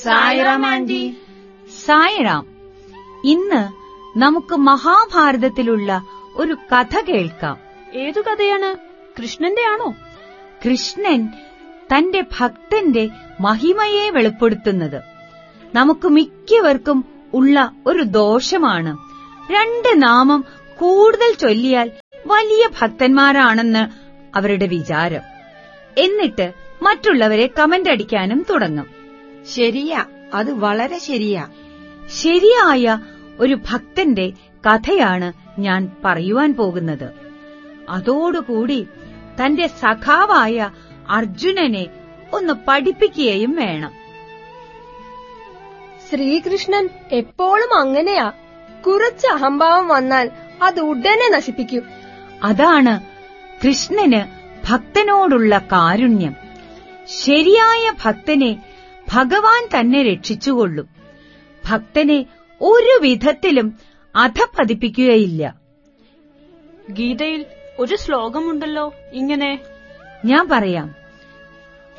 Sairam anti സായറാം ഇന്ന് നമുക്ക് മഹാഭാരതത്തിലുള്ള ഒരു കഥ കേൾക്കാം ഏതു കഥയാണ് കൃഷ്ണന്റെ ആണോ കൃഷ്ണൻ തന്റെ ഭക്തന്റെ മഹിമയെ വെളിപ്പെടുത്തുന്നത് നമുക്ക് മിക്കവർക്കും ഉള്ള ഒരു ദോഷമാണ് രണ്ട് നാമം കൂടുതൽ ചൊല്ലിയാൽ വലിയ ഭക്തന്മാരാണെന്ന് അവരുടെ വിചാരം എന്നിട്ട് മറ്റുള്ളവരെ കമന്റ് അടിക്കാനും തുടങ്ങും ശരിയാ അത് വളരെ ശരിയാ ശരിയായ ഒരു ഭക്തന്റെ കഥയാണ് ഞാൻ പറയുവാൻ പോകുന്നത് അതോടുകൂടി തന്റെ സഖാവായ അർജുനനെ ഒന്ന് പഠിപ്പിക്കുകയും വേണം ശ്രീകൃഷ്ണൻ എപ്പോഴും അങ്ങനെയാ കുറച്ച് അഹംഭാവം വന്നാൽ അത് ഉടനെ നശിപ്പിക്കും അതാണ് കൃഷ്ണന് ഭക്തനോടുള്ള കാരുണ്യം ശരിയായ ഭക്തനെ ഭഗവാൻ തന്നെ രക്ഷിച്ചുകൊള്ളും ഭക്തനെ ഒരു വിധത്തിലും അധപ്പതിപ്പിക്കുകയില്ല ഗീതയിൽ ഒരു ശ്ലോകമുണ്ടല്ലോ ഇങ്ങനെ ഞാൻ പറയാം